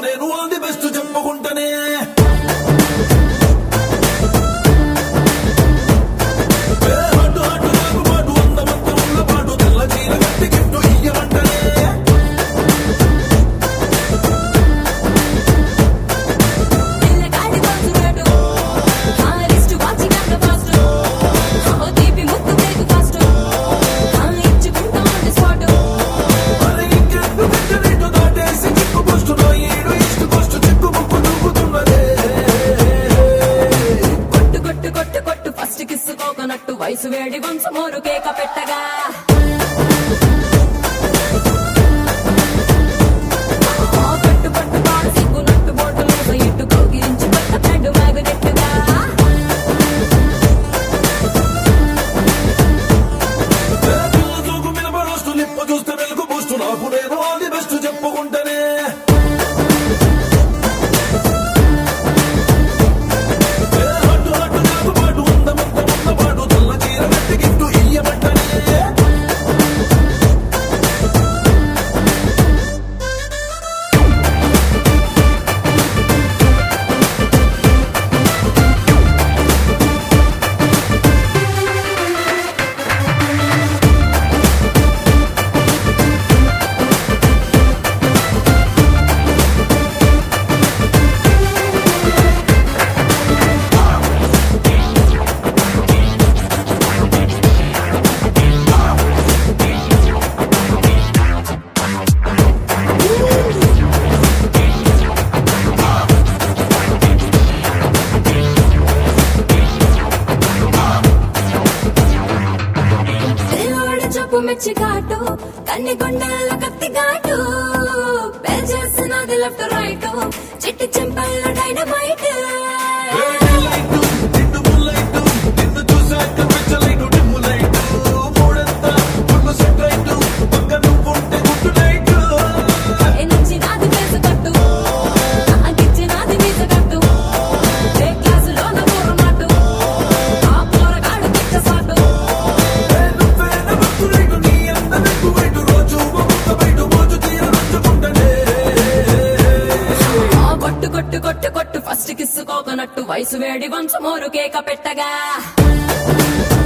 నేను all the best చెప్పుకుంటనే ఏ హట్టు హట్టు నాకు పాటు అందమంత ఉన్న పాటు తెల్ల చీర కట్టి గిఫ్ట్ ఇయ్యమంటనే పిల్లగాడి కాన్సురేటు ఆ లిస్ట్ వాచి కన్న ఫాస్ట్ ఓ తీపి ముద్దు బ్రేక్ ఫాస్ట్ ఆ ఇచ్చుకుంటా ఆన్ స్పాట్ మరి ఇంకెందు వెంటనేటు దాటేసి చిక్కు పోస్టులో ఏడు ఇష్టు పోస్టు చిక్కు ముక్కు దూకుతున్నదే కొట్టు కొట్టు కొట్టు కొట్టు ఫస్ట్ కిస్ కోకనట్టు వయసు వేడి వంశ మోరు కేక పెట్టగా ఆ పట్టు పట్టు పాడు సిగ్గు నట్టు బోటు లూస ఇట్టు కోగిరించి పట్ట బ్రెడ్ మ్యాగ్నెట్టుగా ఏ పిల్ల చూకు మినపరోస్తు లిప్పు చూస్తే వెలుగు పోస్తు నాకు నేను ఆల్ ది బెస్ట్ చెప్పుకుంటనే ఏ హట్టు హట్టు నాకు పాటు అందమంత ఉన్న పాటు తెల్ల చీర కట్టి గిఫ్ట్ ఇయ్యమంటనే పిల్లోడి చూపు మెచ్చి ఘాటు కన్ని గుండెల్లో కత్తి ఘాటు పేల్ చేసినది లెఫ్ట్ రైట్ చిట్టి చెంపల్లో డైనమైట్ లైటు నిండు ముల్లైటు నిన్ను చూసాక పిచ్చలైటు డిమ్ము లైటు మూడంతా ఫుల్ సెట్ రైటు పక్క నువ్వుంటే గుట్టు లైటు నచ్చినది వేసు కట్టు అగిచ్చినది వీస కట్టు ఏ క్లాసులో నా కూరనట్టు ఆ కూరగాడు పిచ్చ సాటు నువ్వే నవ్వుతూ రైటు నీ అందం ఎక్కువైటు రోజు ఒక్కొక్క బయట మోజు తీర రుంచుకుంటనే ఆ కొట్టు కొట్టు కొట్టు కొట్టు ఫస్ట్ కిస్ కోకనట్టు వయసు వేడి వంశ మోరు కేక పెట్టగా